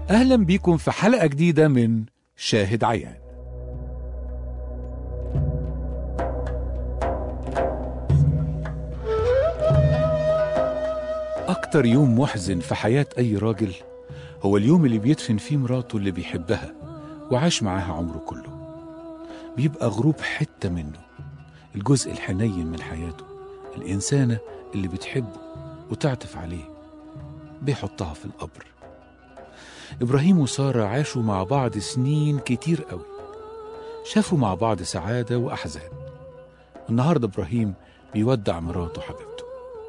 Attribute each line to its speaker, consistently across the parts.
Speaker 1: أهلا بيكم في حلقة جديدة من شاهد عيان أكتر يوم محزن في حياة أي راجل هو اليوم اللي بيدفن فيه مراته اللي بيحبها وعاش معاها عمره كله بيبقى غروب حتة منه الجزء الحنين من حياته الإنسانة اللي بتحبه وتعطف عليه بيحطها في القبر إبراهيم وسارة عاشوا مع بعض سنين كتير قوي شافوا مع بعض سعادة وأحزان النهاردة إبراهيم بيودع مراته حبيبته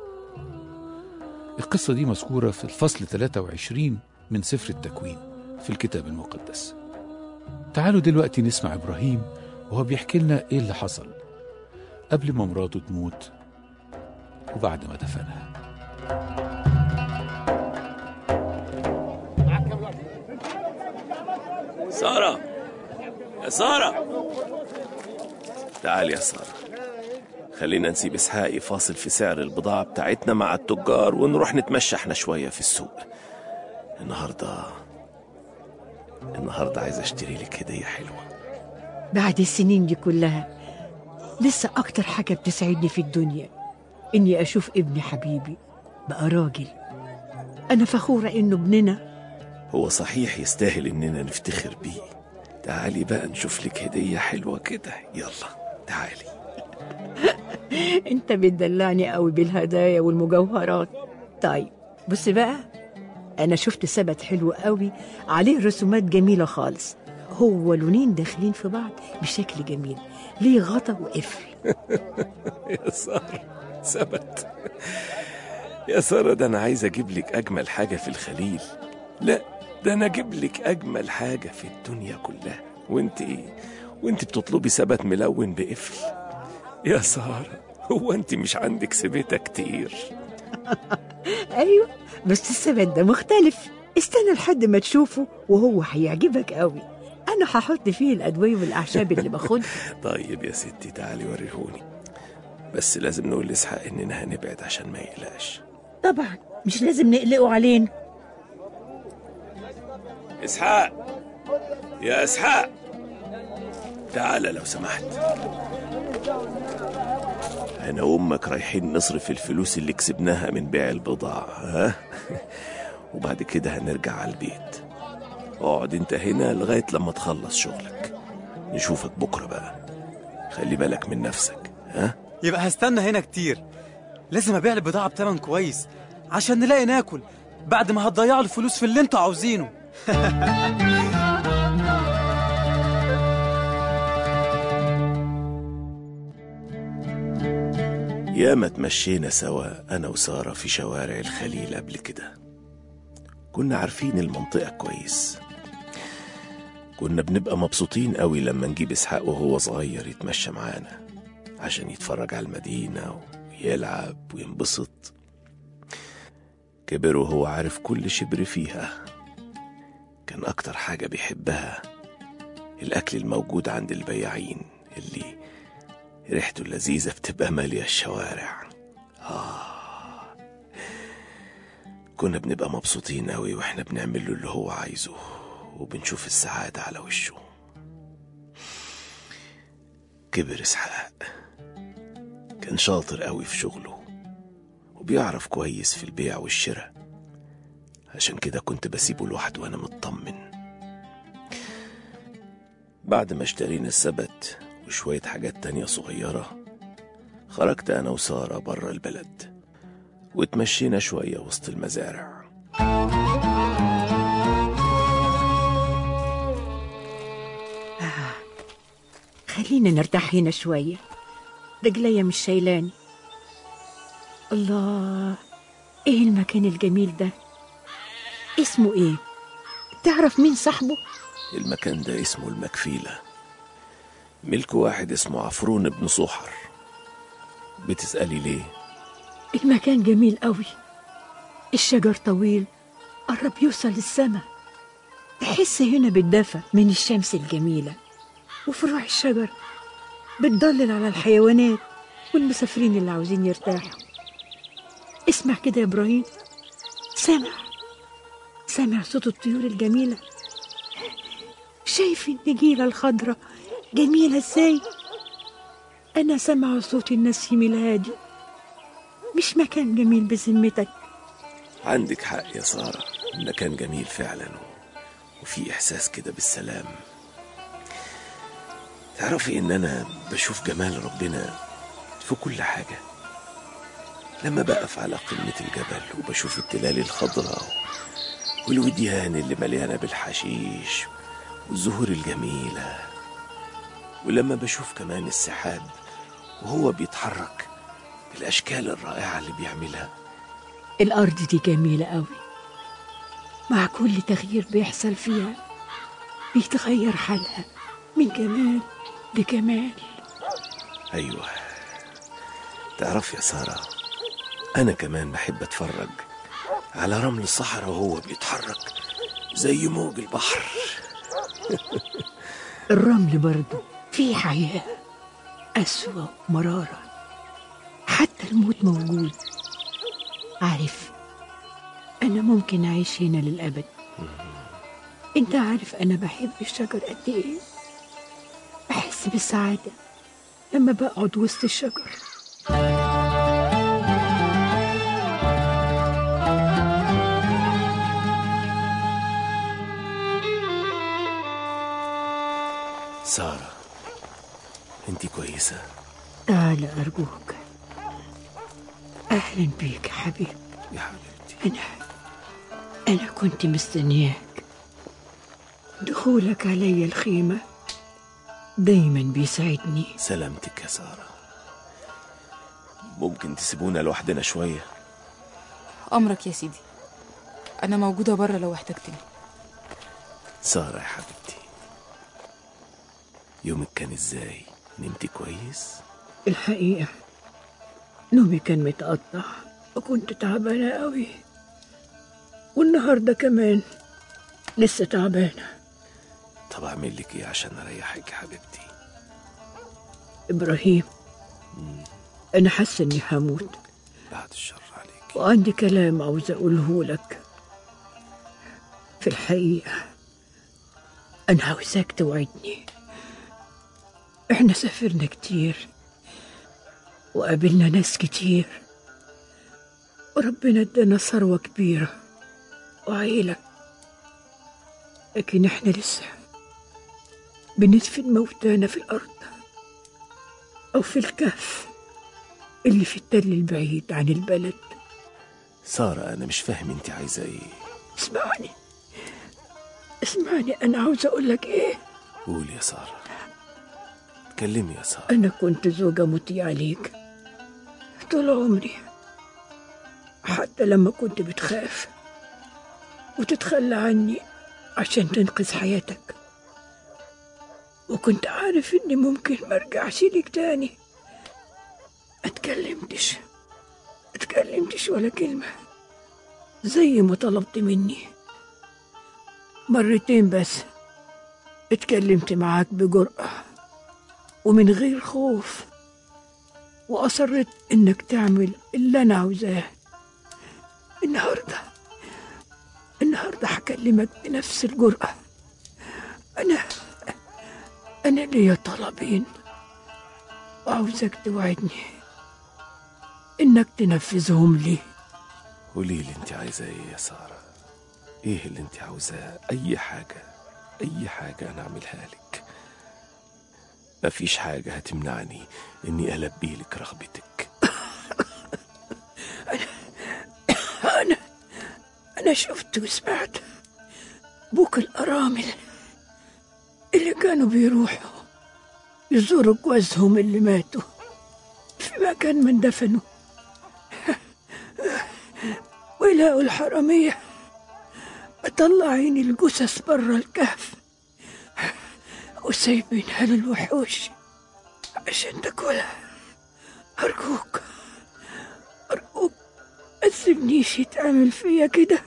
Speaker 1: القصة دي مذكورة في الفصل 23 من سفر التكوين في الكتاب المقدس تعالوا دلوقتي نسمع إبراهيم وهو بيحكي لنا إيه اللي حصل قبل ما مراته تموت وبعد ما دفنها
Speaker 2: سارة يا سارة تعال يا سارة خلينا نسيب إسحاق يفاصل في سعر البضاعة بتاعتنا مع التجار ونروح نتمشى احنا شوية في السوق النهاردة النهاردة عايز اشتري لك هدية حلوة
Speaker 3: بعد السنين دي كلها لسه أكتر حاجة بتسعدني في الدنيا إني أشوف ابني حبيبي بقى راجل أنا فخورة إنه ابننا
Speaker 2: هو صحيح يستاهل إننا نفتخر بيه تعالي بقى نشوف لك هدية حلوة كده يلا تعالي
Speaker 3: أنت بتدلعني قوي بالهدايا والمجوهرات طيب بص بقى أنا شفت سبت حلو قوي عليه رسومات جميلة خالص هو لونين داخلين في بعض بشكل جميل ليه غطا وقفل
Speaker 2: يا سارة ثبت يا سارة ده أنا عايز أجيب لك أجمل حاجة في الخليل لا ده أنا أجيب لك أجمل حاجة في الدنيا كلها وأنت إيه وأنت بتطلبي ثبت ملون بقفل يا سارة هو أنت مش عندك سبيتة كتير
Speaker 3: أيوة بس السبت ده مختلف استنى لحد ما تشوفه وهو هيعجبك قوي أنا هحط فيه الأدوية والأعشاب اللي باخدها
Speaker 2: طيب يا ستي تعالي وريهوني بس لازم نقول لإسحاق إننا هنبعد عشان ما يقلقش
Speaker 3: طبعا مش لازم نقلقه علينا
Speaker 2: إسحاق يا إسحاق تعالى لو سمحت أنا وأمك رايحين نصرف الفلوس اللي كسبناها من بيع البضاعة ها وبعد كده هنرجع على البيت اقعد انت هنا لغاية لما تخلص شغلك نشوفك بكرة بقى خلي بالك من نفسك ها
Speaker 4: يبقى هستنى هنا كتير لازم ابيع البضاعة بتمن كويس عشان نلاقي ناكل بعد ما هتضيعوا الفلوس في اللي انتوا عاوزينه
Speaker 2: ياما اتمشينا سوا أنا وسارة في شوارع الخليل قبل كده كنا عارفين المنطقة كويس كنا بنبقى مبسوطين قوي لما نجيب إسحاق وهو صغير يتمشى معانا عشان يتفرج على المدينة ويلعب وينبسط كبر وهو عارف كل شبر فيها كان أكتر حاجة بيحبها الأكل الموجود عند البياعين اللي ريحته اللذيذة بتبقى مالية الشوارع آه كنا بنبقى مبسوطين أوي وإحنا بنعمل له اللي هو عايزه وبنشوف السعادة على وشه كبر إسحاق كان شاطر أوي في شغله وبيعرف كويس في البيع والشراء عشان كده كنت بسيبه لوحده وأنا مطمن بعد ما اشترينا السبت وشوية حاجات تانية صغيرة خرجت أنا وسارة برا البلد واتمشينا شوية وسط المزارع
Speaker 3: خلينا نرتاح هنا شوية رجليا مش شايلاني الله ايه المكان الجميل ده اسمه ايه تعرف مين صاحبه
Speaker 2: المكان ده اسمه المكفيلة ملك واحد اسمه عفرون بن صحر بتسألي ليه؟
Speaker 3: المكان جميل قوي الشجر طويل قرب يوصل للسما تحس هنا بالدفى من الشمس الجميلة وفروع الشجر بتضلل على الحيوانات والمسافرين اللي عاوزين يرتاحوا اسمع كده يا إبراهيم سامع سامع صوت الطيور الجميلة شايف النجيلة الخضراء جميلة ازاي أنا سامعة صوت النسيم الهادي مش مكان جميل بذمتك
Speaker 2: عندك حق يا سارة المكان جميل فعلا وفي إحساس كده بالسلام تعرفي إن أنا بشوف جمال ربنا في كل حاجة لما بقف على قمة الجبل وبشوف التلال الخضراء والوديان اللي مليانة بالحشيش والزهور الجميلة ولما بشوف كمان السحاب وهو بيتحرك بالأشكال الرائعة اللي بيعملها
Speaker 3: الأرض دي جميلة قوي مع كل تغيير بيحصل فيها بيتغير حالها من جمال لجمال
Speaker 2: أيوة تعرف يا سارة أنا كمان بحب أتفرج على رمل الصحراء وهو بيتحرك زي موج البحر
Speaker 3: الرمل برضه فيه حياة قسوة ومرارة حتى الموت موجود عارف أنا ممكن أعيش هنا للأبد أنت عارف أنا بحب الشجر قد إيه بحس بالسعادة لما بقعد وسط الشجر
Speaker 2: سارة أنت كويسة
Speaker 3: تعال أرجوك أهلا بيك يا حبيبي
Speaker 2: يا حبيبتي
Speaker 3: أنا أنا كنت مستنياك دخولك علي الخيمة دايما بيسعدني
Speaker 2: سلامتك يا سارة ممكن تسيبونا لوحدنا شوية
Speaker 5: أمرك يا سيدي أنا موجودة بره لو احتجتني
Speaker 2: سارة يا حبيبتي يومك كان ازاي نمتي كويس
Speaker 3: الحقيقة نومي كان متقطع وكنت تعبانة قوي والنهاردة كمان لسه تعبانة
Speaker 2: طب اعمل لك ايه عشان اريحك يا حبيبتي
Speaker 3: إبراهيم أنا حاسة إني هموت
Speaker 2: بعد الشر عليك
Speaker 3: وعندي كلام عاوز أقوله لك في الحقيقة أنا عاوزاك توعدني إحنا سافرنا كتير وقابلنا ناس كتير وربنا ادانا ثروة كبيرة وعيلة لكن إحنا لسه بندفن موتانا في الأرض أو في الكهف اللي في التل البعيد عن البلد
Speaker 2: سارة انا مش فاهم انت عايزة ايه
Speaker 3: اسمعني اسمعني أنا عاوز أقول لك إيه
Speaker 2: قول يا سارة اتكلمي يا سارة
Speaker 3: أنا كنت زوجة مطيعة ليك طول عمري حتى لما كنت بتخاف وتتخلى عني عشان تنقذ حياتك وكنت عارف إني ممكن ما أرجعش ليك تاني أتكلمتش أتكلمتش ولا كلمة زي ما طلبت مني مرتين بس اتكلمت معاك بجرأة ومن غير خوف وأصرت إنك تعمل اللي أنا عاوزاه النهاردة النهاردة هكلمك بنفس الجرأة أنا أنا ليا طلبين وعاوزك توعدني إنك تنفذهم لي
Speaker 2: قولي لي انت عايزة ايه يا سارة ايه اللي انت عاوزاه اي حاجة اي حاجة انا اعملها لك مفيش حاجة هتمنعني اني البي لك رغبتك
Speaker 3: أنا أنا شفت وسمعت بوك الأرامل اللي كانوا بيروحوا يزوروا جوازهم اللي ماتوا في مكان من دفنوا ويلاقوا الحرامية مطلعين الجثث برا الكهف وسايبينها للوحوش عشان تاكلها أرجوك أرجوك ما تسيبنيش يتعمل فيا كده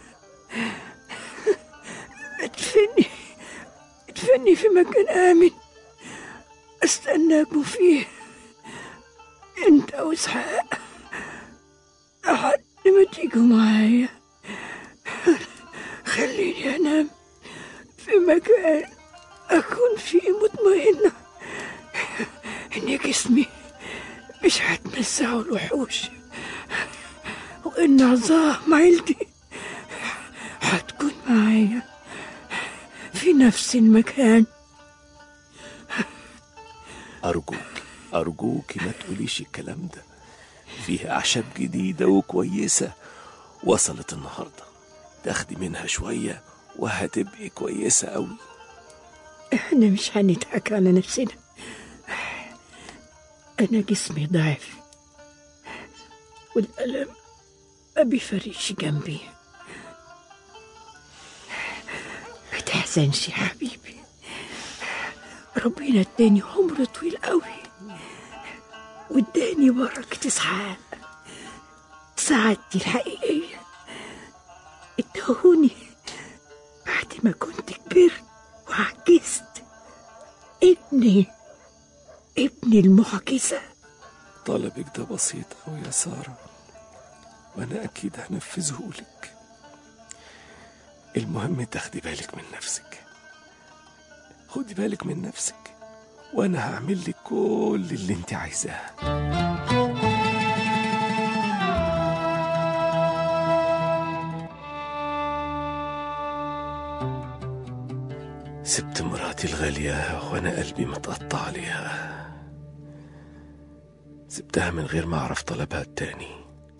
Speaker 3: ادفني ادفني في مكان آمن استناكوا فيه انت واسحاق لحد ما تيجوا معايا خلي خليني أنام في مكان أكون فيه مطمئنة إن جسمي مش هتمسعه الوحوش وإن عظام عيلتي هتكون معايا في نفس المكان
Speaker 2: أرجوك أرجوك ما تقوليش الكلام ده فيها أعشاب جديدة وكويسة وصلت النهاردة تاخدي منها شوية وهتبقي كويسة أوي
Speaker 3: احنا مش هنضحك على نفسنا انا جسمي ضعيف والالم ما بيفرقش جنبي ما تحزنش يا حبيبي ربنا اداني عمر طويل قوي واداني بركة اسعاد سعادتي الحقيقية ادهوني بعد ما كنت كبرت وعجزت ابني ابني المعجزة
Speaker 2: طلبك ده بسيط أوي يا سارة وأنا أكيد هنفذه لك المهم تاخدي بالك من نفسك خدي بالك من نفسك وأنا هعمل لك كل اللي انت عايزاه سبت مراتي الغالية وأنا قلبي متقطع عليها سبتها من غير ما أعرف طلبها التاني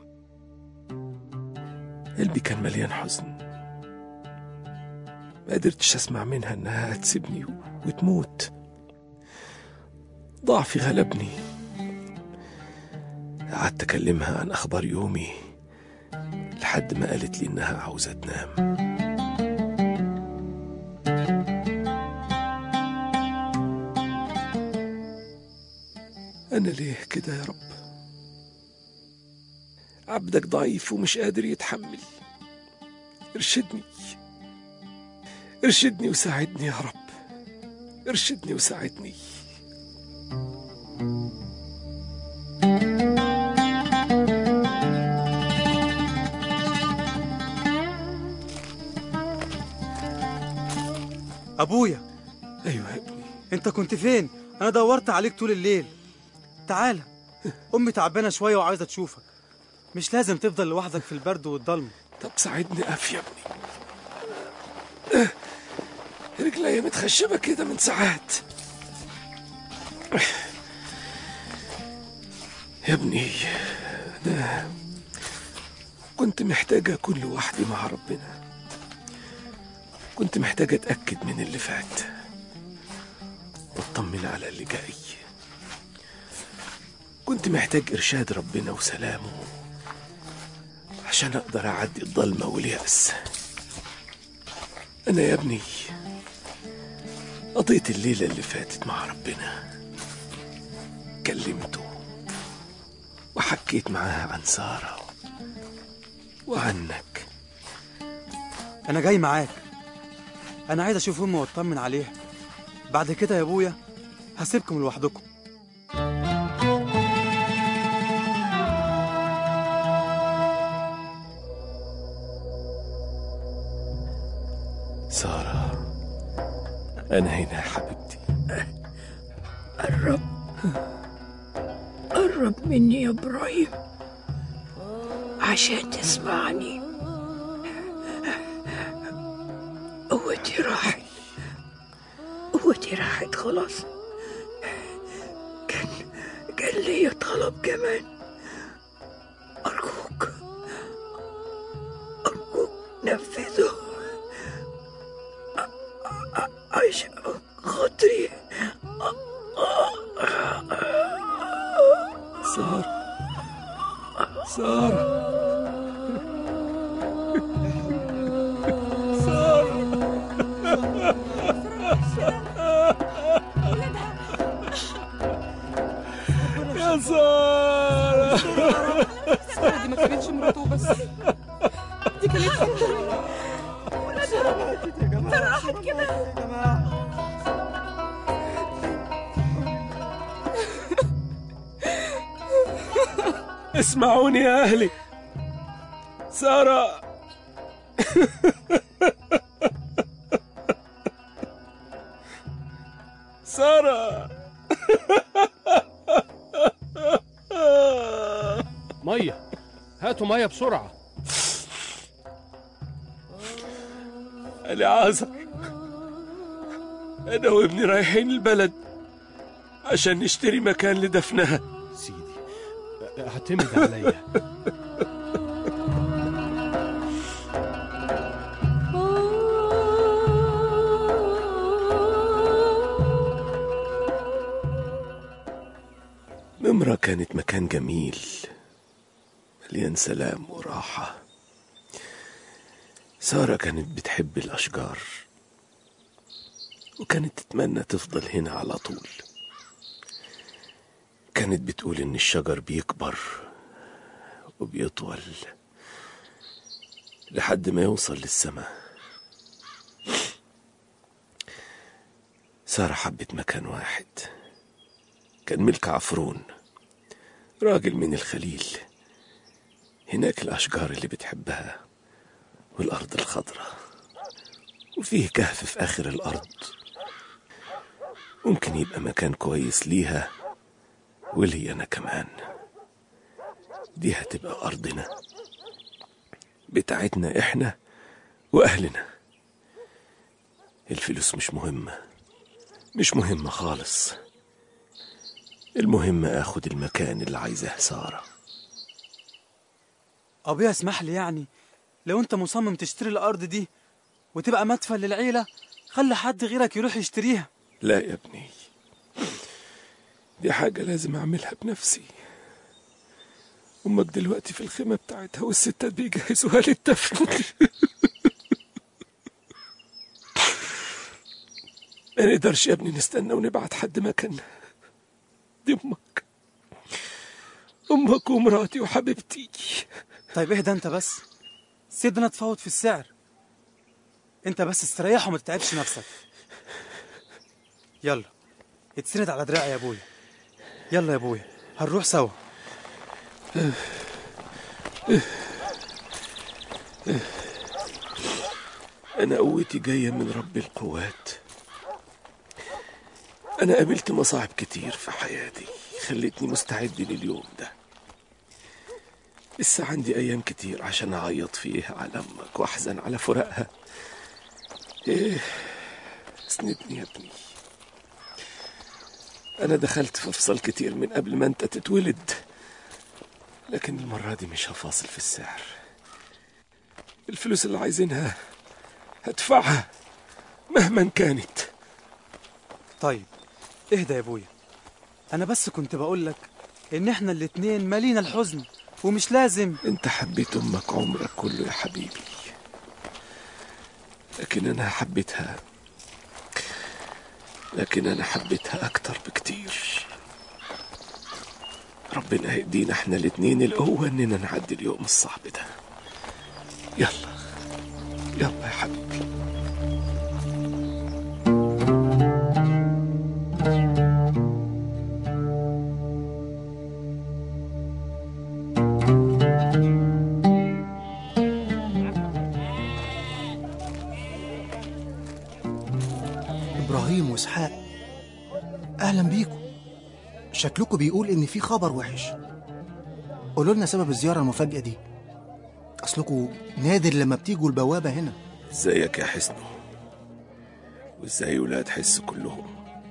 Speaker 2: قلبي كان مليان حزن ما قدرتش أسمع منها إنها هتسيبني وتموت ضعفي غلبني قعدت أكلمها عن أخبار يومي لحد ما قالت لي إنها عاوزة تنام أنا ليه كده يا رب عبدك ضعيف ومش قادر يتحمل ارشدني ارشدني وساعدني يا رب ارشدني وساعدني
Speaker 4: ابويا
Speaker 2: ايوه يا ابني
Speaker 4: انت كنت فين انا دورت عليك طول الليل تعالى امي تعبانه شويه وعايزه تشوفك مش لازم تفضل لوحدك في البرد والضلمه
Speaker 2: طب ساعدني اقف يا ابني رجلي متخشبه كده من ساعات يا ابني انا كنت محتاج اكون لوحدي مع ربنا كنت محتاج اتاكد من اللي فات واطمن على اللي جاي كنت محتاج ارشاد ربنا وسلامه عشان اقدر اعدي الضلمه والياس انا يا ابني قضيت الليله اللي فاتت مع ربنا كلمته وحكيت معاه عن ساره وعنك
Speaker 4: انا جاي معاك انا عايز اشوف امي واطمن عليها بعد كده يا ابويا هسيبكم لوحدكم
Speaker 2: ساره انا هنا يا حبيبتي
Speaker 3: قرب قرب مني يا ابراهيم عشان تسمعني قوتي راحت قوتي راحت خلاص كان كان ليا طلب كمان أرجوك أرجوك نفذه ع- ع- عشان خاطري
Speaker 2: ساره ساره يا ساره
Speaker 5: سارة دي ما كانتش مراته بس دي كانت
Speaker 2: اسمعوني يا اهلي ساره سارة
Speaker 6: ميه هاتوا ميه بسرعه
Speaker 2: أنا عازر أنا وابني رايحين البلد عشان نشتري مكان لدفنها
Speaker 6: سيدي اعتمد عليا
Speaker 2: نمرة كانت مكان جميل مليان سلام وراحة سارة كانت بتحب الأشجار وكانت تتمنى تفضل هنا على طول كانت بتقول إن الشجر بيكبر وبيطول لحد ما يوصل للسماء سارة حبت مكان واحد كان ملك عفرون راجل من الخليل هناك الأشجار اللي بتحبها والأرض الخضراء وفيه كهف في آخر الأرض ممكن يبقى مكان كويس ليها ولي أنا كمان دي هتبقى أرضنا بتاعتنا إحنا وأهلنا الفلوس مش مهمة مش مهمة خالص المهم اخد المكان اللي عايزاه سارة
Speaker 4: ابويا اسمح لي يعني لو انت مصمم تشتري الارض دي وتبقى مدفن للعيله خلي حد غيرك يروح يشتريها
Speaker 2: لا يا ابني دي حاجة لازم أعملها بنفسي أمك دلوقتي في الخيمة بتاعتها والستات بيجهزوها للدفن ما نقدرش يا ابني نستنى ونبعت حد مكاننا دي أمك أمك ومراتي وحبيبتي
Speaker 4: طيب اهدى انت بس سيبنا تفاوض في السعر انت بس استريح وما تتعبش نفسك يلا اتسند على دراعي يا ابويا يلا يا ابويا هنروح سوا
Speaker 2: أنا قوتي جاية من رب القوات أنا قابلت مصاعب كتير في حياتي خلتني مستعد لليوم ده لسه عندي أيام كتير عشان أعيط فيها على أمك وأحزن على فراقها إيه اسندني يا ابني أنا دخلت في أفصال كتير من قبل ما أنت تتولد لكن المرة دي مش هفاصل في السعر الفلوس اللي عايزينها هدفعها مهما كانت
Speaker 4: طيب اهدى يا ابويا انا بس كنت بقول لك ان احنا الاتنين مالينا الحزن ومش لازم
Speaker 2: انت حبيت امك عمرك كله يا حبيبي لكن انا حبيتها لكن انا حبيتها اكتر بكتير ربنا يهدينا احنا الاتنين القوة اننا نعدي اليوم الصعب ده يلا يلا يا حبيبي
Speaker 7: إبراهيم وإسحاق أهلا بيكم شكلكم بيقول إن في خبر وحش قولوا لنا سبب الزيارة المفاجئة دي أصلكم نادر لما بتيجوا البوابة هنا
Speaker 2: ازيك يا حسنو وازاي ولاد حس كلهم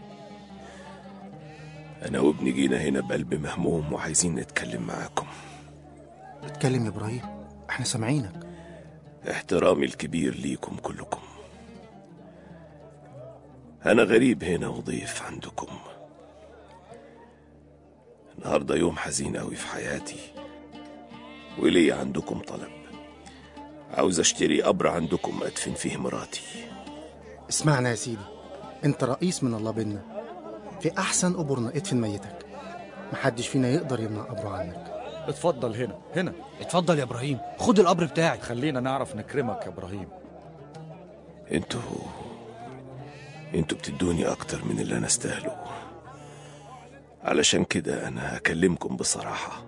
Speaker 2: انا وابني جينا هنا بقلب مهموم وعايزين نتكلم معاكم
Speaker 7: اتكلم يا إبراهيم احنا سامعينك
Speaker 2: احترامي الكبير ليكم كلكم أنا غريب هنا وضيف عندكم النهاردة يوم حزين أوي في حياتي ولي عندكم طلب عاوز أشتري قبر عندكم أدفن فيه مراتي
Speaker 7: اسمعنا يا سيدي أنت رئيس من الله بينا في أحسن قبورنا ادفن ميتك محدش فينا يقدر يمنع قبره عنك
Speaker 6: اتفضل هنا هنا
Speaker 8: اتفضل يا ابراهيم خد القبر بتاعي
Speaker 6: خلينا نعرف نكرمك يا ابراهيم
Speaker 2: انتوا انتوا بتدوني أكتر من اللي أنا استاهله علشان كده أنا هكلمكم بصراحة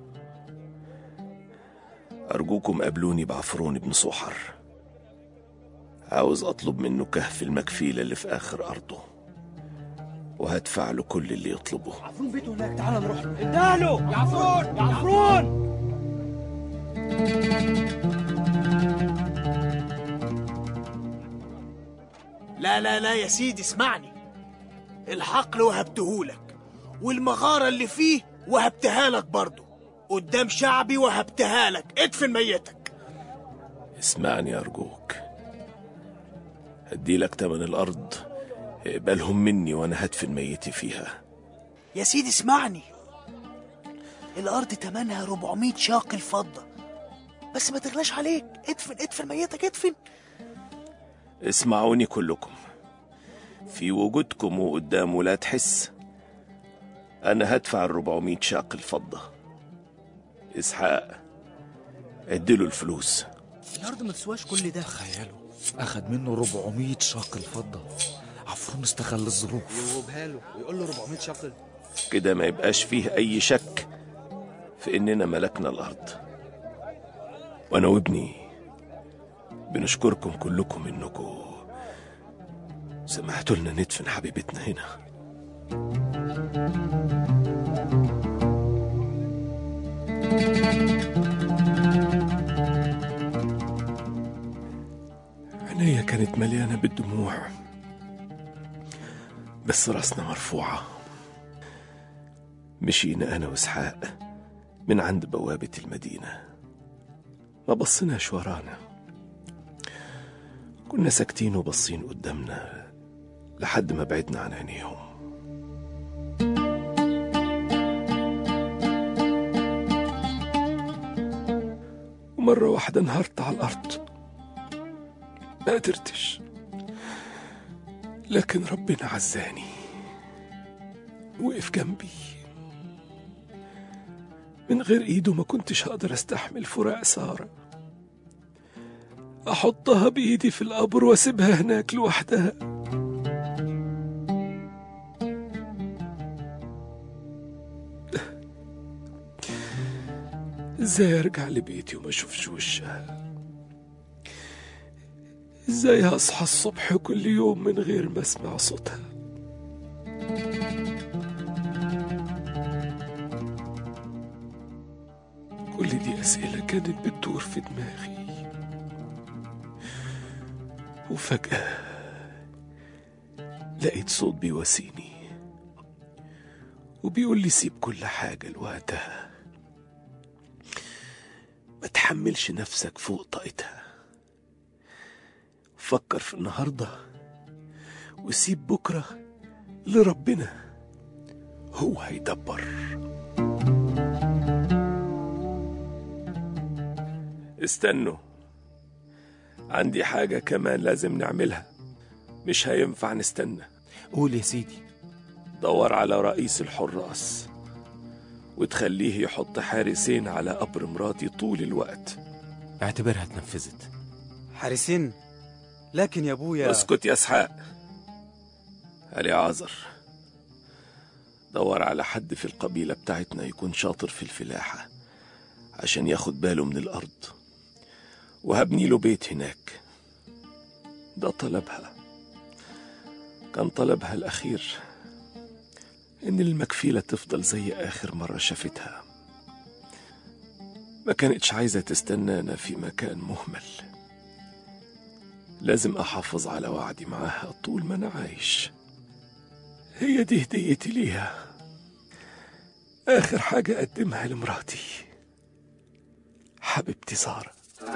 Speaker 2: أرجوكم قابلوني بعفرون بن صحر عاوز أطلب منه كهف المكفيلة اللي في آخر أرضه وهدفع له كل اللي يطلبه
Speaker 8: عفرون بيته هناك تعال نروح اداله يا عفرون يا عفرون
Speaker 9: لا لا لا يا سيدي اسمعني الحقل وهبتهولك والمغارة اللي فيه وهبتها لك برضه قدام شعبي وهبتها لك ادفن ميتك
Speaker 2: اسمعني أرجوك هديلك تمن الأرض اقبلهم مني وأنا هدفن ميتي فيها
Speaker 9: يا سيدي اسمعني الأرض تمنها 400 شاقل فضة بس ما تغلاش عليك ادفن ادفن ميتك ادفن
Speaker 2: اسمعوني كلكم في وجودكم وقدام ولاد حس أنا هدفع الربعمية شاقل فضة إسحاق اديله الفلوس
Speaker 8: الارض ما تسواش كل ده
Speaker 6: تخيلوا اخد منه 400 شاقل فضه عفرون استغل الظروف
Speaker 8: يوبها له ويقول له 400 شقل
Speaker 2: كده ما يبقاش فيه أي شك في إننا ملكنا الأرض وأنا وابني بنشكركم كلكم إنكم سمحتوا لنا ندفن حبيبتنا هنا عينيا كانت مليانة بالدموع بس راسنا مرفوعة مشينا أنا وإسحاق من عند بوابة المدينة ما بصيناش ورانا كنا ساكتين وبصين قدامنا لحد ما بعدنا عن عينيهم ومرة واحدة انهارت على الأرض ما قدرتش لكن ربنا عزاني وقف جنبي من غير ايده ما كنتش هقدر استحمل فراق سارة احطها بايدي في القبر واسيبها هناك لوحدها ازاي ارجع لبيتي وما اشوفش وشها ازاي هصحى الصبح كل يوم من غير ما اسمع صوتها كل دي أسئلة كانت بتدور في دماغي وفجأة لقيت صوت بيواسيني وبيقول لي سيب كل حاجة لوقتها ما تحملش نفسك فوق طاقتها فكر في النهاردة وسيب بكرة لربنا هو هيدبر استنوا عندي حاجة كمان لازم نعملها مش هينفع نستنى
Speaker 6: قول يا سيدي
Speaker 2: دور على رئيس الحراس وتخليه يحط حارسين على قبر مراتي طول الوقت
Speaker 6: اعتبرها اتنفذت
Speaker 4: حارسين لكن يا ابويا
Speaker 2: اسكت يا اسحاق علي عازر دور على حد في القبيلة بتاعتنا يكون شاطر في الفلاحة عشان ياخد باله من الأرض وهبني له بيت هناك ده طلبها كان طلبها الأخير إن المكفيلة تفضل زي آخر مرة شافتها ما كانتش عايزة تستنانا في مكان مهمل لازم أحافظ على وعدي معاها طول ما أنا عايش هي دي هديتي ليها آخر حاجة أقدمها لمراتي حبيبتي سارة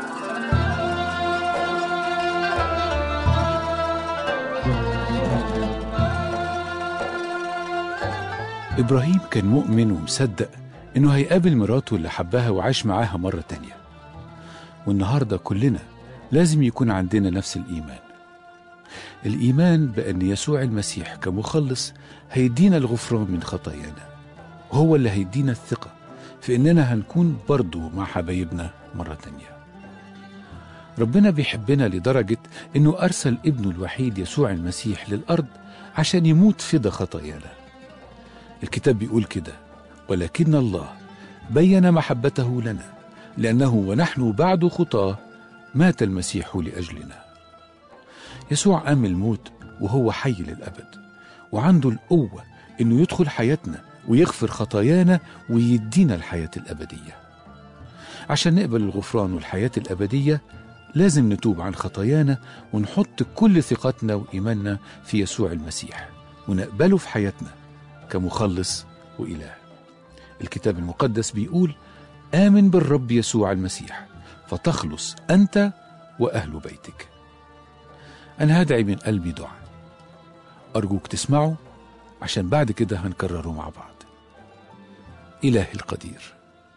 Speaker 1: إبراهيم كان مؤمن ومصدق إنه هيقابل مراته اللي حبها وعاش معاها مرة تانية والنهاردة كلنا لازم يكون عندنا نفس الإيمان الإيمان بأن يسوع المسيح كمخلص هيدينا الغفران من خطايانا وهو اللي هيدينا الثقة في إننا هنكون برضو مع حبايبنا مرة تانية ربنا بيحبنا لدرجة إنه أرسل ابنه الوحيد يسوع المسيح للأرض عشان يموت فدا خطايانا الكتاب بيقول كده ولكن الله بين محبته لنا لأنه ونحن بعد خطاه مات المسيح لأجلنا يسوع قام الموت وهو حي للأبد وعنده القوة إنه يدخل حياتنا ويغفر خطايانا ويدينا الحياة الأبدية عشان نقبل الغفران والحياة الأبدية لازم نتوب عن خطايانا ونحط كل ثقتنا وإيماننا في يسوع المسيح ونقبله في حياتنا كمخلص وإله الكتاب المقدس بيقول آمن بالرب يسوع المسيح فتخلص أنت وأهل بيتك أنا هدعي من قلبي دعاء أرجوك تسمعوا عشان بعد كده هنكرره مع بعض إلهي القدير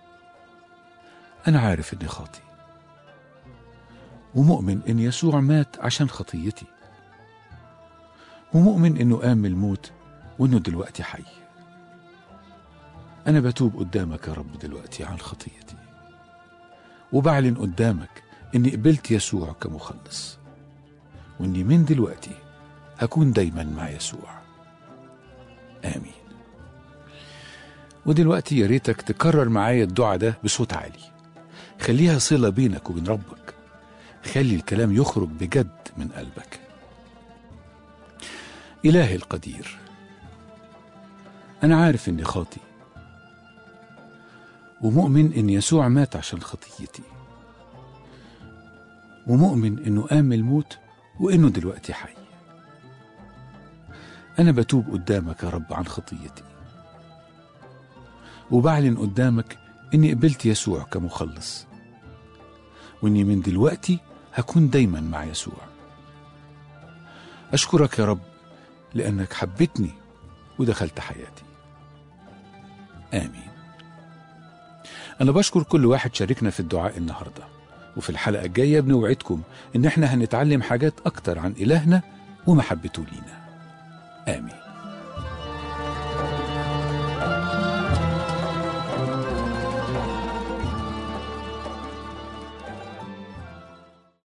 Speaker 1: أنا عارف إني خاطي ومؤمن إن يسوع مات عشان خطيتي ومؤمن إنه قام من الموت وإنه دلوقتي حي أنا بتوب قدامك يا رب دلوقتي عن خطيتي وبعلن قدامك إني قبلت يسوع كمخلص وإني من دلوقتي هكون دايما مع يسوع آمين ودلوقتي يا ريتك تكرر معايا الدعاء ده بصوت عالي خليها صلة بينك وبين ربك خلي الكلام يخرج بجد من قلبك إلهي القدير أنا عارف إني خاطي ومؤمن إن يسوع مات عشان خطيتي ومؤمن إنه قام من الموت وإنه دلوقتي حي أنا بتوب قدامك يا رب عن خطيتي وبعلن قدامك إني قبلت يسوع كمخلص وإني من دلوقتي هكون دايما مع يسوع أشكرك يا رب لأنك حبتني ودخلت حياتي آمين أنا بشكر كل واحد شاركنا في الدعاء النهاردة وفي الحلقة الجاية بنوعدكم إن إحنا هنتعلم حاجات أكتر عن إلهنا ومحبته لينا آمين